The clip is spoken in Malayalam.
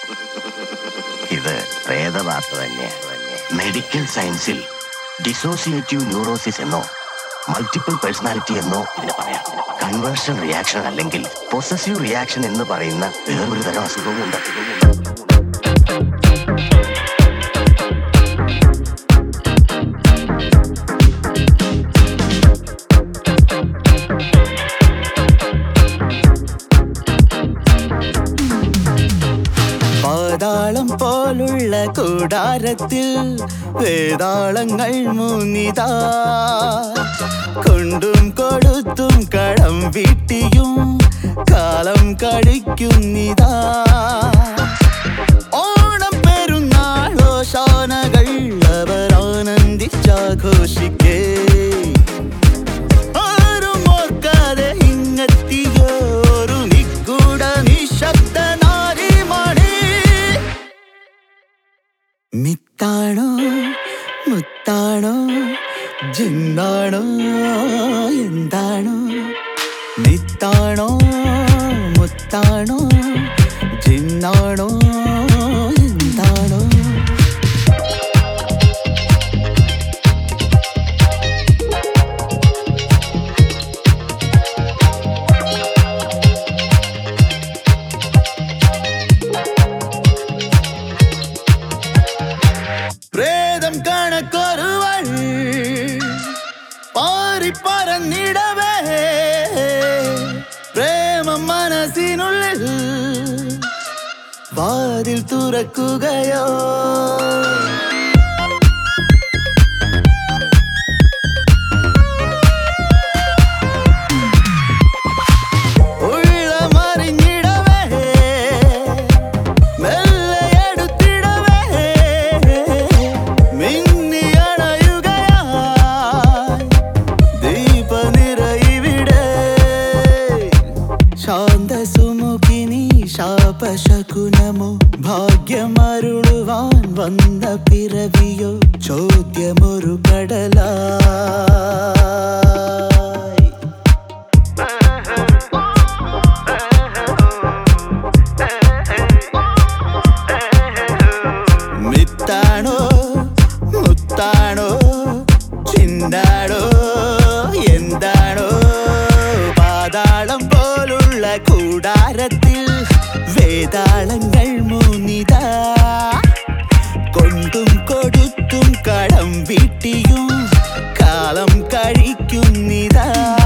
ഇത് പ്രേതവാർത്ത തന്നെയാണ് മെഡിക്കൽ സയൻസിൽ ഡിസോസിയേറ്റീവ് ന്യൂറോസിസ് എന്നോ മൾട്ടിപ്പിൾ പേഴ്സണാലിറ്റി എന്നോ ഇതിന് പറയാം കൺവേർഷൻ റിയാക്ഷൻ അല്ലെങ്കിൽ പൊസസീവ് റിയാക്ഷൻ എന്ന് പറയുന്ന വേറൊരു തരം അസുഖവുമുണ്ട് പാതാളം പോലുള്ള കൂടാരത്തിൽ വേതാളങ്ങൾ മൂന്നിതാ കൊണ്ടും കൊടുത്തും കടം വീട്ടിയും കാലം കഴിക്കുന്നിതാ ഓണം പെരുന്നാളോ ശാനകൾ അവർ ആനന്ദിച്ചാഘോഷിക്കേ ആരും ഓർക്കാതെ ഇങ്ങെത്തിയോ ഒരു നിഗൂഢ നിശബ്ദ നാരിമണി മിത്താണോ മുത്താണോ ജിന്നാണോ എന്താണോ മിത്താണോ മുത്താണോ ജിന്നാണോ എന്താണോ പ്രേതം കണക്കൊരുവൾ പാറി പറന്നിടവേ പ്രേമം മനസ്സിനുള്ളിൽ വാതിൽ തുറക്കുകയോ ഉള്ളമറിഞ്ഞിടവേ മെല്ലെ എടുത്തിടവേ മിന്നിയണയുകയായി ദീപനിറയിവിടെ ശാന്തസുമുഖിനി ശാപശകുനമോ ഭാഗ്യമരുളുവാൻ വന്ന പിറവിയോ ചോദ്യമൊരു കടലായി മിത്താണോ മുത്താണോ ചിന്താണോ എന്താണോ പാതാളം പോലുള്ള കൂടാരത്തിൽ വേതാളങ്ങൾ മൂന്നിതാ കൊണ്ടും കൊടുത്തും കടം വീട്ടിയും കാലം കഴിക്കുന്നിതാ